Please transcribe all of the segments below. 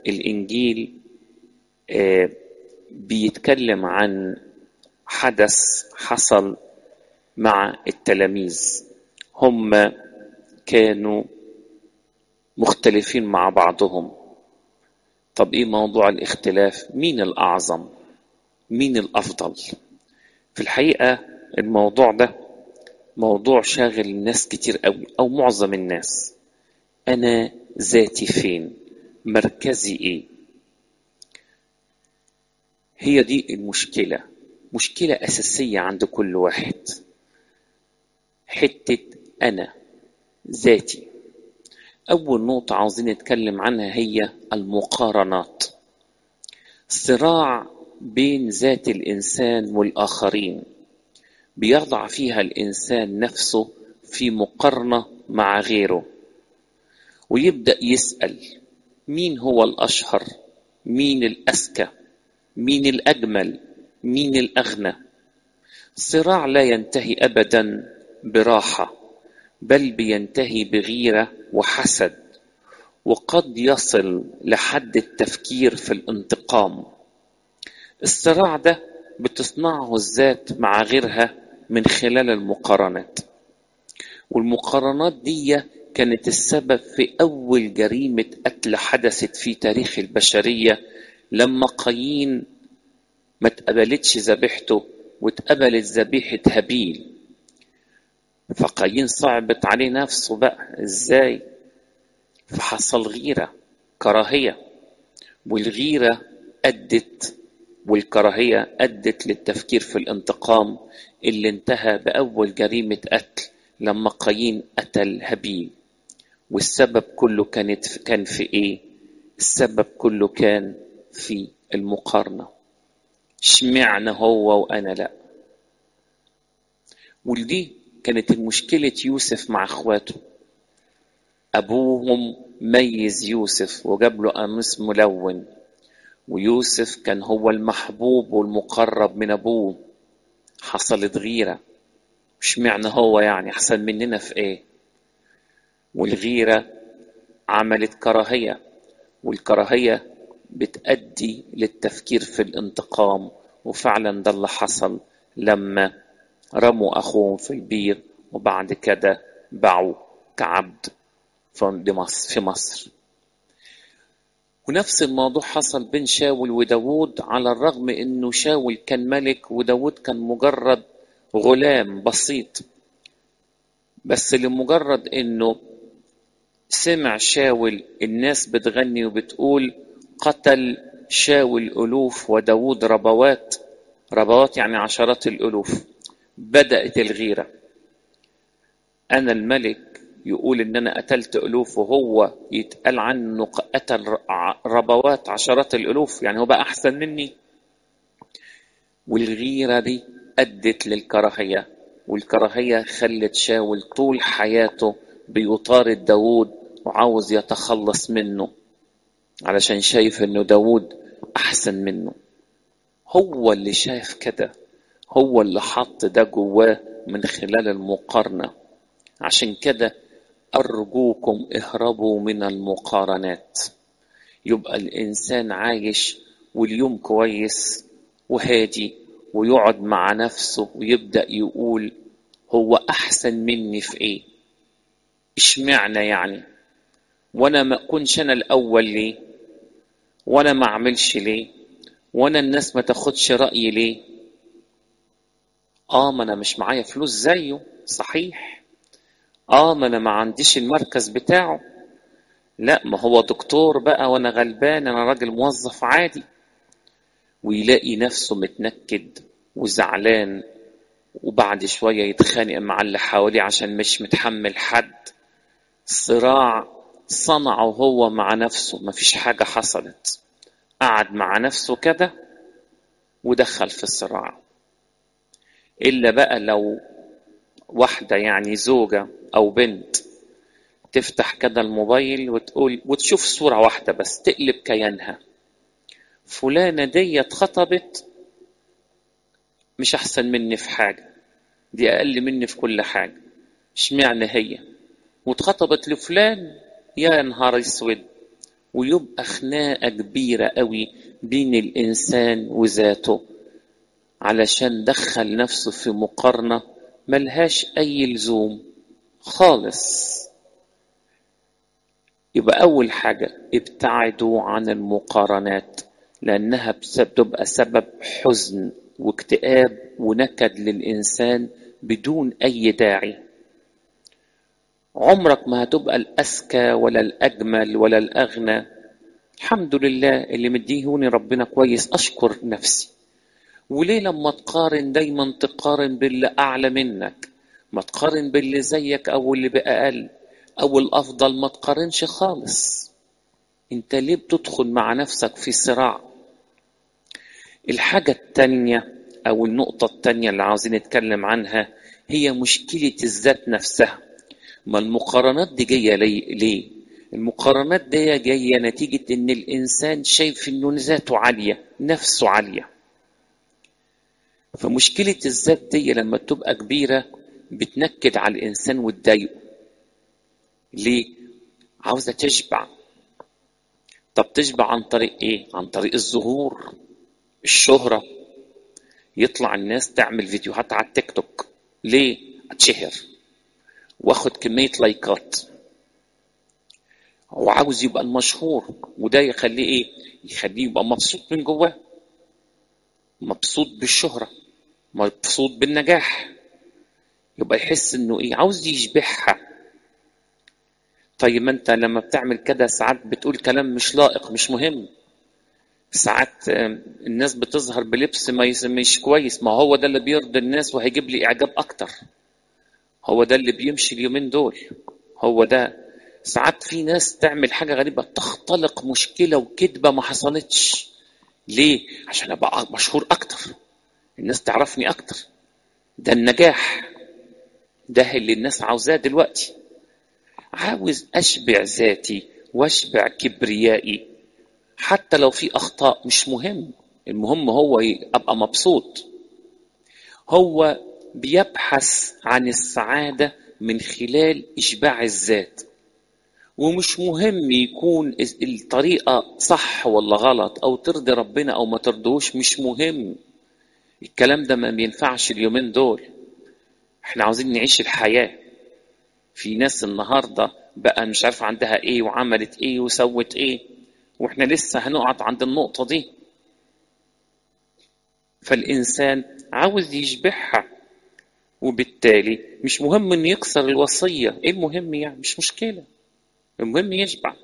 الإنجيل بيتكلم عن حدث حصل مع التلاميذ هم كانوا مختلفين مع بعضهم طب ايه موضوع الاختلاف مين الاعظم مين الافضل في الحقيقه الموضوع ده موضوع شاغل ناس كتير قوي او معظم الناس انا ذاتي فين مركزي ايه هي دي المشكله مشكله اساسيه عند كل واحد حته انا ذاتي اول نقطه عاوزين نتكلم عنها هي المقارنات صراع بين ذات الانسان والاخرين بيضع فيها الانسان نفسه في مقارنه مع غيره ويبدا يسال مين هو الاشهر مين الاذكى مين الاجمل مين الاغنى صراع لا ينتهي ابدا براحه بل بينتهي بغيره وحسد وقد يصل لحد التفكير في الانتقام الصراع ده بتصنعه الذات مع غيرها من خلال المقارنات والمقارنات دي كانت السبب في أول جريمة قتل حدثت في تاريخ البشرية لما قايين ما اتقبلتش ذبيحته واتقبلت ذبيحة هابيل فقايين صعبت عليه نفسه بقى ازاي فحصل غيرة كراهية والغيرة أدت والكراهية أدت للتفكير في الانتقام اللي انتهى بأول جريمة قتل لما قايين قتل هابيل والسبب كله كانت كان في ايه السبب كله كان في المقارنة اشمعنى هو وانا لا ودي كانت مشكلة يوسف مع اخواته ابوهم ميز يوسف وجاب له قميص ملون ويوسف كان هو المحبوب والمقرب من ابوه حصلت غيرة اشمعنى هو يعني احسن مننا في ايه والغيرة عملت كراهية والكراهية بتأدي للتفكير في الانتقام وفعلا ده اللي حصل لما رموا أخوهم في البير وبعد كده باعوا كعبد في مصر ونفس الموضوع حصل بين شاول وداود على الرغم انه شاول كان ملك وداود كان مجرد غلام بسيط بس لمجرد انه سمع شاول الناس بتغني وبتقول قتل شاول ألوف وداود ربوات ربوات يعني عشرات الألوف بدأت الغيرة أنا الملك يقول إن أنا قتلت ألوف وهو يتقال عنه قتل ربوات عشرات الألوف يعني هو بقى أحسن مني والغيرة دي أدت للكراهية والكراهية خلت شاول طول حياته بيطارد داود وعاوز يتخلص منه علشان شايف انه داود احسن منه هو اللي شايف كده هو اللي حط ده جواه من خلال المقارنة عشان كده أرجوكم اهربوا من المقارنات يبقى الإنسان عايش واليوم كويس وهادي ويقعد مع نفسه ويبدأ يقول هو أحسن مني في إيه اشمعنى يعني وانا ما اكونش انا الاول ليه وانا ما اعملش ليه وانا الناس ما تاخدش رايي ليه اه ما انا مش معايا فلوس زيه صحيح اه ما انا ما عنديش المركز بتاعه لا ما هو دكتور بقى وانا غلبان انا راجل موظف عادي ويلاقي نفسه متنكد وزعلان وبعد شوية يتخانق مع اللي حواليه عشان مش متحمل حد صراع صنعه هو مع نفسه مفيش حاجة حصلت قعد مع نفسه كده ودخل في الصراع إلا بقى لو واحدة يعني زوجة أو بنت تفتح كده الموبايل وتقول وتشوف صورة واحدة بس تقلب كيانها فلانة دي اتخطبت مش أحسن مني في حاجة دي أقل مني في كل حاجة اشمعنى هي واتخطبت لفلان يا نهار اسود ويبقى خناقة كبيرة قوي بين الإنسان وذاته علشان دخل نفسه في مقارنة ملهاش أي لزوم خالص يبقى أول حاجة ابتعدوا عن المقارنات لأنها بتبقى سبب حزن واكتئاب ونكد للإنسان بدون أي داعي عمرك ما هتبقى الأذكى ولا الأجمل ولا الأغنى الحمد لله اللي مديهوني ربنا كويس أشكر نفسي وليه لما تقارن دايما تقارن باللي أعلى منك ما تقارن باللي زيك أو اللي بأقل أو الأفضل ما تقارنش خالص أنت ليه بتدخل مع نفسك في صراع الحاجة التانية أو النقطة التانية اللي عاوزين نتكلم عنها هي مشكلة الذات نفسها ما المقارنات دي جاية ليه؟ المقارنات دي جاية نتيجة إن الإنسان شايف إنه ذاته عالية نفسه عالية فمشكلة الذات دي لما تبقى كبيرة بتنكد على الإنسان وتضايقه ليه؟ عاوزة تشبع طب تشبع عن طريق إيه؟ عن طريق الظهور الشهرة يطلع الناس تعمل فيديوهات على التيك توك ليه؟ اتشهر واخد كمية لايكات هو عاوز يبقى المشهور وده يخليه ايه؟ يخليه يبقى مبسوط من جواه مبسوط بالشهرة مبسوط بالنجاح يبقى يحس انه ايه عاوز يشبعها طيب ما انت لما بتعمل كده ساعات بتقول كلام مش لائق مش مهم ساعات الناس بتظهر بلبس ما مش كويس ما هو ده اللي بيرضي الناس وهيجيب لي اعجاب اكتر هو ده اللي بيمشي اليومين دول هو ده ساعات في ناس تعمل حاجة غريبة تختلق مشكلة وكذبة ما حصلتش ليه؟ عشان ابقى مشهور اكتر الناس تعرفني اكتر ده النجاح ده اللي الناس عاوزاه دلوقتي عاوز اشبع ذاتي واشبع كبريائي حتى لو في اخطاء مش مهم المهم هو ابقى مبسوط هو بيبحث عن السعاده من خلال اشباع الذات ومش مهم يكون الطريقه صح ولا غلط او ترضي ربنا او ما ترضوش مش مهم الكلام ده ما بينفعش اليومين دول احنا عاوزين نعيش الحياه في ناس النهارده بقى مش عارفه عندها ايه وعملت ايه وسوت ايه واحنا لسه هنقعد عند النقطه دي فالانسان عاوز يشبعها وبالتالي مش مهم انه يكسر الوصيه ايه المهم يعني مش مشكله المهم يشبع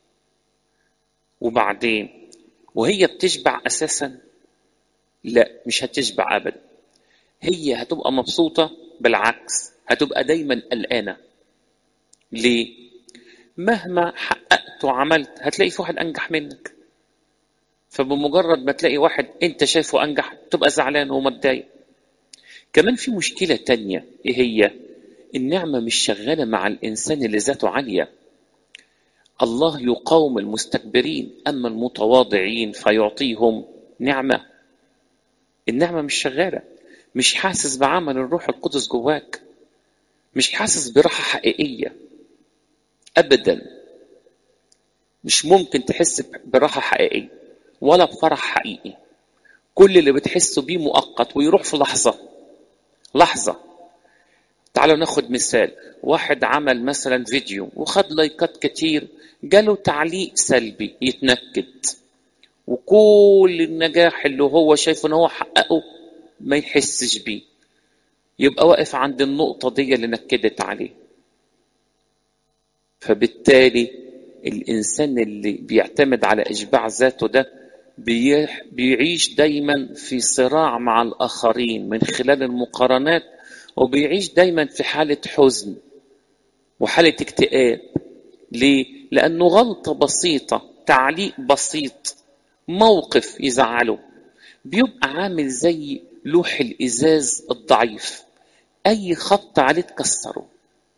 وبعدين وهي بتشبع اساسا لا مش هتشبع ابدا هي هتبقى مبسوطه بالعكس هتبقى دايما قلقانه ليه مهما حققت وعملت هتلاقي في واحد انجح منك فبمجرد ما تلاقي واحد انت شايفه انجح تبقى زعلان ومتضايق كمان في مشكلة تانية ايه هي النعمة مش شغالة مع الإنسان اللي ذاته عالية الله يقاوم المستكبرين أما المتواضعين فيعطيهم نعمة النعمة مش شغالة مش حاسس بعمل الروح القدس جواك مش حاسس براحة حقيقية أبدا مش ممكن تحس براحة حقيقية ولا بفرح حقيقي كل اللي بتحسه بيه مؤقت ويروح في لحظة لحظة تعالوا ناخد مثال واحد عمل مثلا فيديو وخد لايكات كتير جاله تعليق سلبي يتنكد وكل النجاح اللي هو شايف ان هو حققه ما يحسش بيه يبقى واقف عند النقطة دي اللي نكدت عليه فبالتالي الإنسان اللي بيعتمد على إشباع ذاته ده بيعيش دايما في صراع مع الآخرين من خلال المقارنات وبيعيش دايما في حالة حزن وحالة اكتئاب ليه؟ لأنه غلطة بسيطة تعليق بسيط موقف يزعله بيبقى عامل زي لوح الإزاز الضعيف أي خط عليه تكسره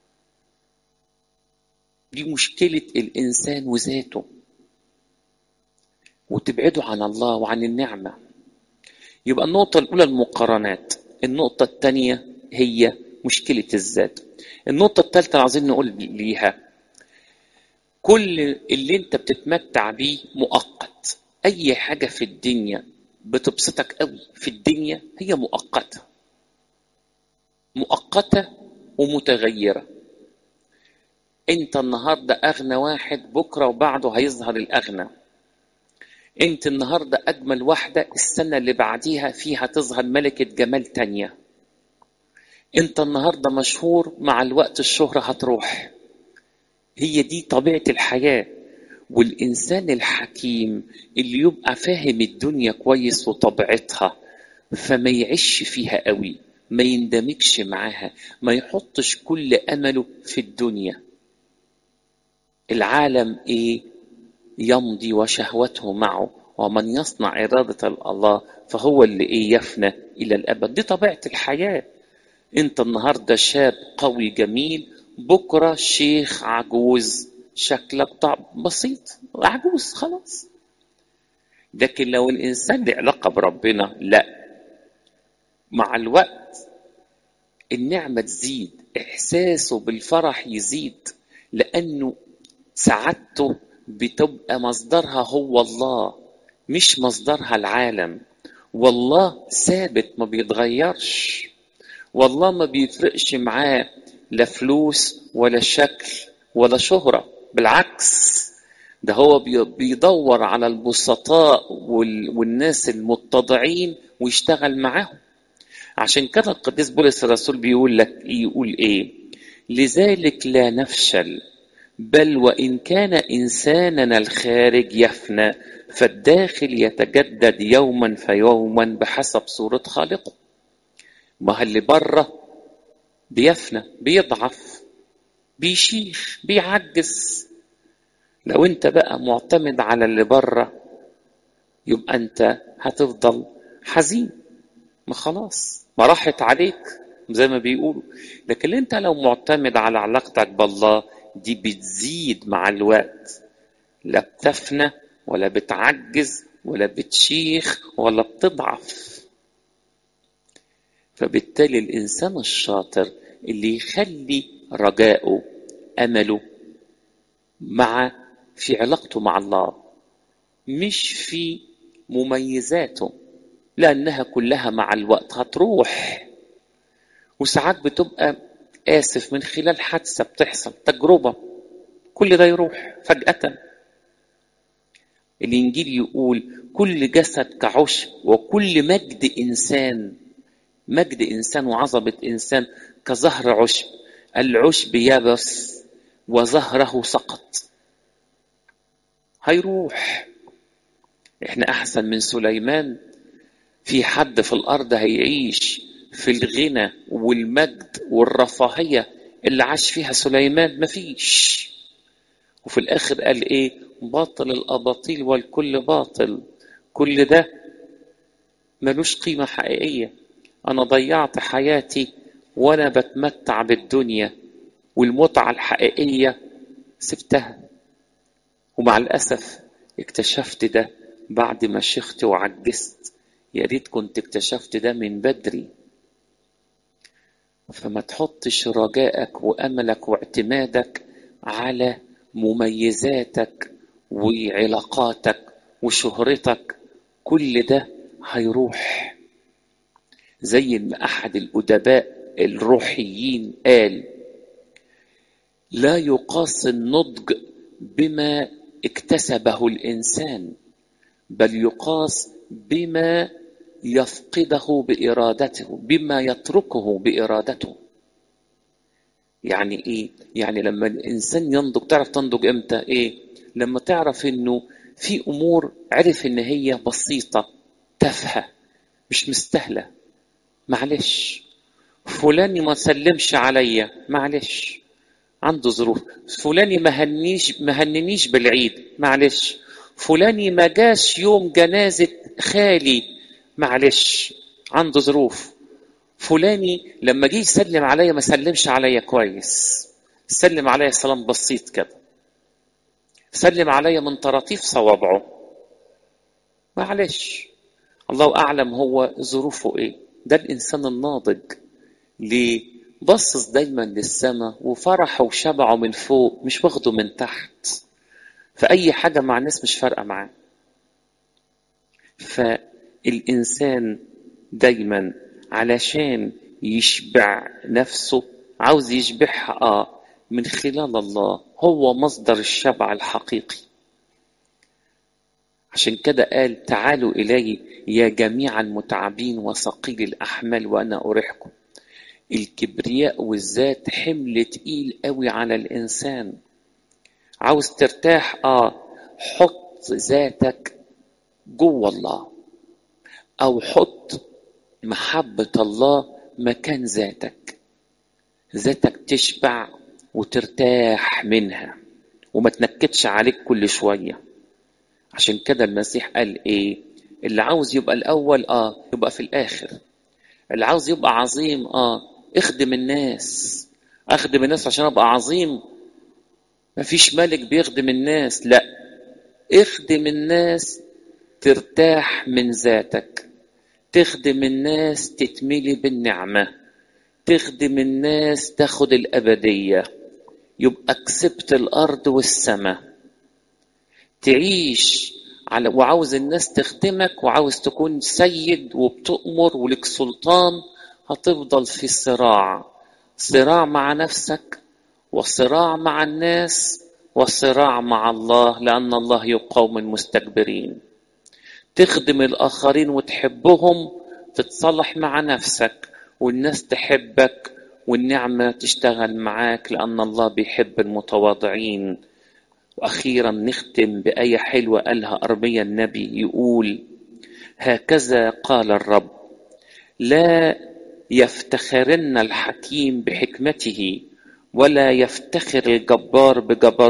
دي مشكلة الإنسان وذاته وتبعده عن الله وعن النعمة يبقى النقطة الأولى المقارنات النقطة الثانية هي مشكلة الذات النقطة الثالثة عايزين نقول ليها كل اللي انت بتتمتع بيه مؤقت اي حاجة في الدنيا بتبسطك قوي في الدنيا هي مؤقتة مؤقتة ومتغيرة انت النهاردة اغنى واحد بكرة وبعده هيظهر الاغنى انت النهاردة اجمل واحدة السنة اللي بعديها فيها تظهر ملكة جمال تانية انت النهاردة مشهور مع الوقت الشهرة هتروح هي دي طبيعة الحياة والإنسان الحكيم اللي يبقى فاهم الدنيا كويس وطبيعتها فما يعيش فيها قوي ما يندمجش معاها ما يحطش كل أمله في الدنيا العالم إيه يمضي وشهوته معه ومن يصنع إرادة الله فهو اللي إيه يفنى إلى الأبد دي طبيعة الحياة أنت النهاردة شاب قوي جميل بكرة شيخ عجوز شكلك طعم بسيط عجوز خلاص لكن لو الإنسان له علاقة بربنا لا مع الوقت النعمة تزيد إحساسه بالفرح يزيد لأنه سعادته بتبقى مصدرها هو الله مش مصدرها العالم والله ثابت ما بيتغيرش والله ما بيفرقش معاه لا فلوس ولا شكل ولا شهرة بالعكس ده هو بيدور على البسطاء والناس المتضعين ويشتغل معاهم عشان كده القديس بولس الرسول بيقول لك يقول ايه لذلك لا نفشل بل وان كان انساننا الخارج يفنى فالداخل يتجدد يوما فيوما بحسب صوره خالقه ما اللي بره بيفنى بيضعف بيشيخ بيعجز لو انت بقى معتمد على اللي بره يبقى انت هتفضل حزين ما خلاص ما راحت عليك زي ما بيقولوا لكن انت لو معتمد على علاقتك بالله دي بتزيد مع الوقت لا بتفنى ولا بتعجز ولا بتشيخ ولا بتضعف فبالتالي الانسان الشاطر اللي يخلي رجاؤه امله مع في علاقته مع الله مش في مميزاته لانها كلها مع الوقت هتروح وساعات بتبقى اسف من خلال حادثه بتحصل تجربه كل ده يروح فجاه الانجيل يقول كل جسد كعشب وكل مجد انسان مجد انسان وعظمه انسان كزهر عشب العشب يبس وزهره سقط هيروح احنا احسن من سليمان في حد في الارض هيعيش في الغنى والمجد والرفاهيه اللي عاش فيها سليمان مفيش وفي الاخر قال ايه باطل الاباطيل والكل باطل كل ده ملوش قيمه حقيقيه انا ضيعت حياتي وانا بتمتع بالدنيا والمتعه الحقيقيه سبتها ومع الاسف اكتشفت ده بعد ما شخت وعجزت يا ريت كنت اكتشفت ده من بدري فما تحطش رجائك واملك واعتمادك على مميزاتك وعلاقاتك وشهرتك كل ده هيروح زي ما احد الادباء الروحيين قال لا يقاس النضج بما اكتسبه الانسان بل يقاس بما يفقده بارادته بما يتركه بارادته يعني ايه يعني لما الانسان ينضج تعرف تنضج امتى ايه لما تعرف انه في امور عرف ان هي بسيطه تافهه مش مستاهله معلش فلان ما سلمش عليا معلش عنده ظروف فلاني ما هنيش ما هننيش بالعيد معلش فلاني ما جاش يوم جنازة خالي معلش عنده ظروف فلاني لما جه يسلم عليا ما سلمش عليا كويس سلم عليا سلام بسيط كده سلم عليا من طراطيف صوابعه معلش الله اعلم هو ظروفه ايه ده الانسان الناضج ليه بصص دايما للسماء وفرحه وشبعه من فوق مش واخده من تحت فأي حاجة مع الناس مش فارقة معاه فالإنسان دايما علشان يشبع نفسه عاوز يشبعها اه من خلال الله هو مصدر الشبع الحقيقي عشان كده قال تعالوا إلي يا جميع المتعبين وثقيل الأحمال وأنا أريحكم الكبرياء والذات حمل تقيل قوي على الإنسان عاوز ترتاح اه حط ذاتك جوه الله او حط محبة الله مكان ذاتك ذاتك تشبع وترتاح منها وما تنكدش عليك كل شوية عشان كده المسيح قال ايه اللي عاوز يبقى الاول اه يبقى في الاخر اللي عاوز يبقى عظيم اه اخدم الناس اخدم الناس عشان ابقى عظيم مفيش ملك بيخدم الناس لا اخدم الناس ترتاح من ذاتك تخدم الناس تتملي بالنعمة تخدم الناس تاخد الأبدية يبقى كسبت الأرض والسماء تعيش على وعاوز الناس تخدمك وعاوز تكون سيد وبتؤمر ولك سلطان هتفضل في صراع صراع مع نفسك وصراع مع الناس وصراع مع الله لأن الله يقاوم المستكبرين تخدم الآخرين وتحبهم تتصالح مع نفسك والناس تحبك والنعمة تشتغل معاك لأن الله بيحب المتواضعين وأخيرا نختم بآية حلوة قالها أرميا النبي يقول هكذا قال الرب لا يفتخرن الحكيم بحكمته ولا يفتخر الجبار بجبر